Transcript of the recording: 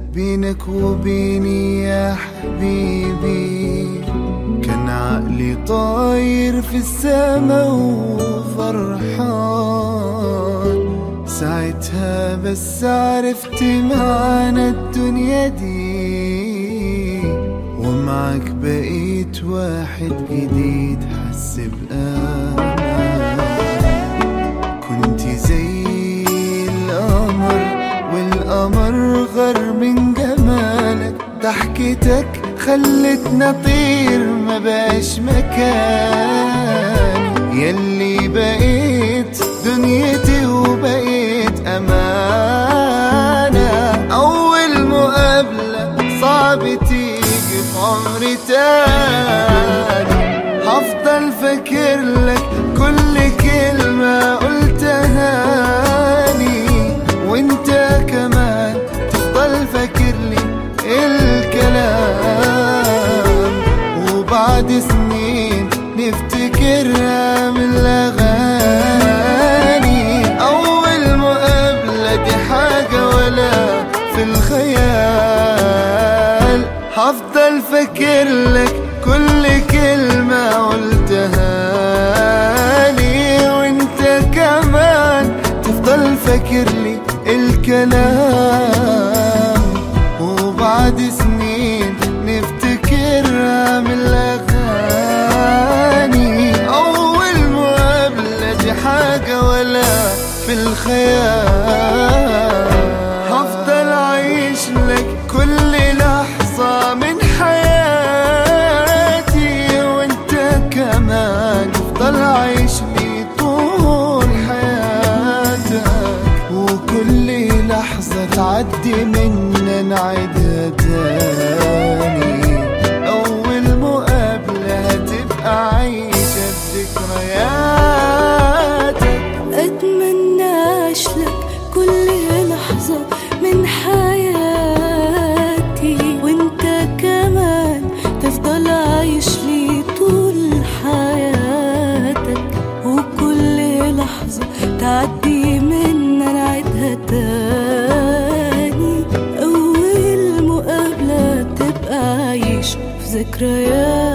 بينك وبيني يا حبيبي كان عقلي طاير في السما وفرحان ساعتها بس عرفت معنى الدنيا دي ومعك بقيت واحد جديد حس بأمان كنت زي القمر والقمر غر من جمالك ضحكتك خلتنا طير ما بقاش مكان يلي بقيت دنيتي وبقيت أمانة أول مقابلة صعب تيجي في عمري تاني هفضل فاكر لك كل كلمة قلتها لي وانت كمان تفضل فاكر لي الكلام وبعد سنين نفتكرها من الأغاني أول مقابلة دي حاجة ولا في الخيال هفضل فاكر لك كل كلمة قلتها لي وانت كمان تفضل فاكر لي الكلام وبعد سنين نفتكرها من الأغاني أول مقابلة دي حاجة ولا في الخيال هفضل عايش لك كل لحظة من حياتي وانت كمان تفضل عايش لي طول حياتك وكل لحظة تعدي منا نعيدها تاني أول مقابلة هتبقى عايشة بذكرياتك أتمناش لك كل لحظة من حياتي وانت كمان تفضل عايش لي طول حياتك وكل لحظة تعدي منا نعيدها تاني أول مقابلة تبقى عايش في ذكرياتي